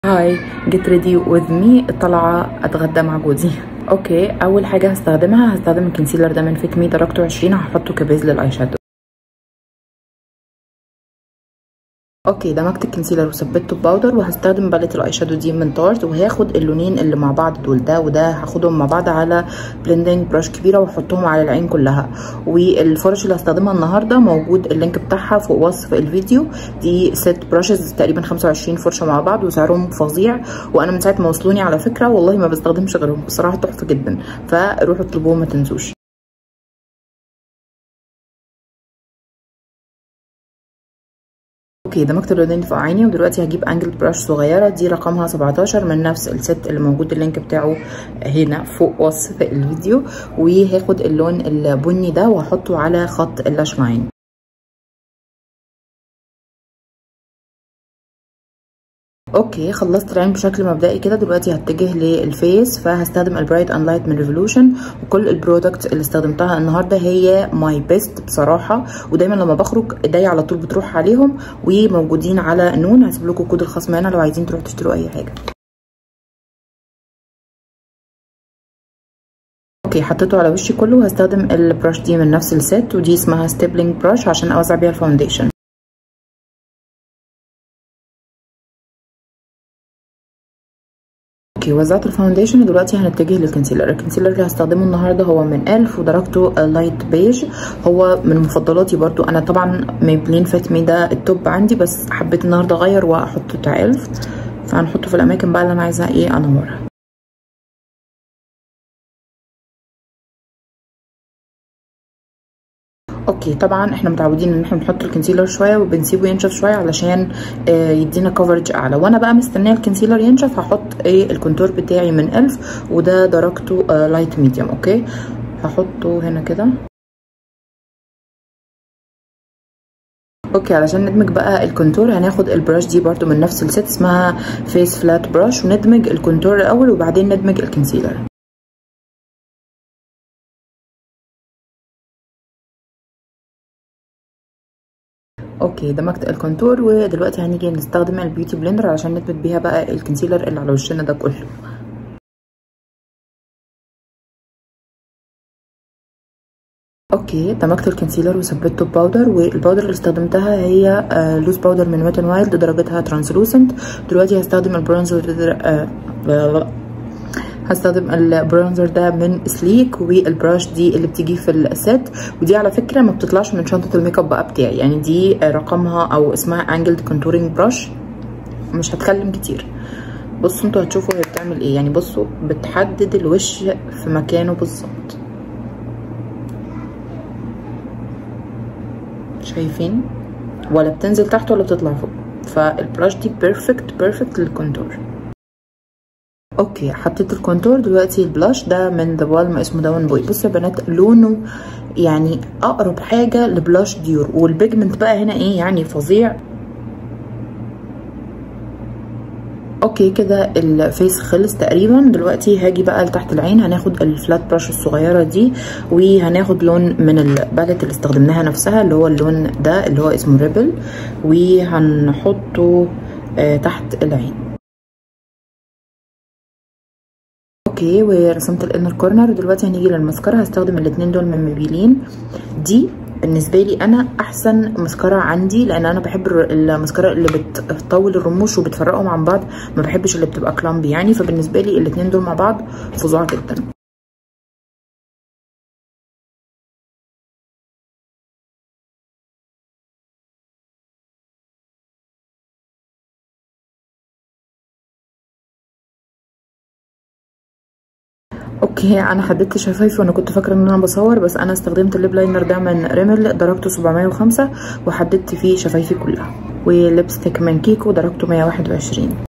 هاي جيت ريدي وذ مي طالعه اتغدى مع جوزي اوكي اول حاجه هستخدمها هستخدم الكونسيلر ده من فيت مي درجته 20 هحطه كبيز للاي شادو اوكي دمجت الكونسيلر وثبته بباودر وهستخدم باليت الاي شادو دي من تارت وهاخد اللونين اللي مع بعض دول ده وده هاخدهم مع بعض على بلندنج براش كبيره واحطهم على العين كلها والفرش اللي هستخدمها النهارده موجود اللينك بتاعها فوق وصف الفيديو دي ست براشز تقريبا 25 فرشه مع بعض وسعرهم فظيع وانا من ساعه ما وصلوني على فكره والله ما بستخدمش غيرهم بصراحه تحفه جدا فروحوا اطلبوهم ما تنسوش اوكي دمجت اللونين في عيني ودلوقتي هجيب انجل براش صغيره دي رقمها 17 من نفس الست اللي موجود اللينك بتاعه هنا فوق وصف الفيديو وهاخد اللون البني ده واحطه على خط اللاش لاين اوكي خلصت العين بشكل مبدئي كده دلوقتي هتجه للفيس فهستخدم البرايت ان لايت من ريفولوشن وكل البرودكتس اللي استخدمتها النهارده هي ماي بيست بصراحه ودايما لما بخرج ايديا على طول بتروح عليهم وموجودين على نون هسيب لكم كود الخصم هنا لو عايزين تروحوا تشتروا اي حاجه اوكي حطيته على وشي كله وهستخدم البراش دي من نفس الست ودي اسمها ستيبلينج براش عشان اوزع بيها الفاونديشن اوكي وزعت الفاونديشن دلوقتي هنتجه للكونسيلر الكونسيلر اللي هستخدمه النهارده هو من الف ودرجته لايت بيج هو من مفضلاتي برضو انا طبعا ميبلين فات مي ده التوب عندي بس حبيت النهارده اغير واحطه بتاع الف فهنحطه في الاماكن بقى اللي انا عايزه ايه انورها اوكي طبعا احنا متعودين ان احنا بنحط الكونسيلر شويه وبنسيبه ينشف شويه علشان آه يدينا كفرج اعلى وانا بقى مستنيه الكونسيلر ينشف هحط ايه الكونتور بتاعي من الف وده درجته آه لايت ميديوم اوكي هحطه هنا كده اوكي علشان ندمج بقى الكونتور هناخد البراش دي برضو من نفس الست اسمها فيس فلات براش وندمج الكونتور الاول وبعدين ندمج الكونسيلر اوكي دمجت الكونتور ودلوقتي هنيجي نستخدم البيوتي بلندر علشان نثبت بيها بقى الكونسيلر اللي على وشنا ده كله اوكي دمجت الكونسيلر وثبته بباودر والباودر اللي استخدمتها هي آه لوز باودر من ويت وايلد درجتها ترانسلوسنت دلوقتي هستخدم البرونزر آه هستخدم البرونزر ده من سليك والبراش دي اللي بتيجي في الست ودي على فكره ما بتطلعش من شنطه الميك اب بقى بتاعي يعني دي رقمها او اسمها انجلد كونتورنج براش مش هتكلم كتير بصوا انتوا هتشوفوا هي بتعمل ايه يعني بصوا بتحدد الوش في مكانه بالظبط شايفين ولا بتنزل تحت ولا بتطلع فوق فالبراش دي بيرفكت بيرفكت للكونتور اوكي حطيت الكونتور دلوقتي البلاش ده من ذا بالم اسمه داون بوي بصوا يا بنات لونه يعني اقرب حاجه لبلاش ديور والبيجمنت بقى هنا ايه يعني فظيع اوكي كده الفيس خلص تقريبا دلوقتي هاجي بقى لتحت العين هناخد الفلات براش الصغيره دي وهناخد لون من الباليت اللي استخدمناها نفسها اللي هو اللون ده اللي هو اسمه ريبل وهنحطه آه تحت العين اوكي ورسمت الانر كورنر دلوقتي هنيجي للمسكره هستخدم الاتنين دول من ميبيلين دي بالنسبه لي انا احسن مسكره عندي لان انا بحب المسكره اللي بتطول الرموش وبتفرقهم عن بعض ما بحبش اللي بتبقى كلامبي يعني فبالنسبه لي الاتنين دول مع بعض فظاع جدا اوكي انا حددت شفايفي وانا كنت فاكره ان انا بصور بس انا استخدمت الليب لاينر ده من ريمل درجته 705 وحددت فيه شفايفي كلها وليبستيك من كيكو درجته 121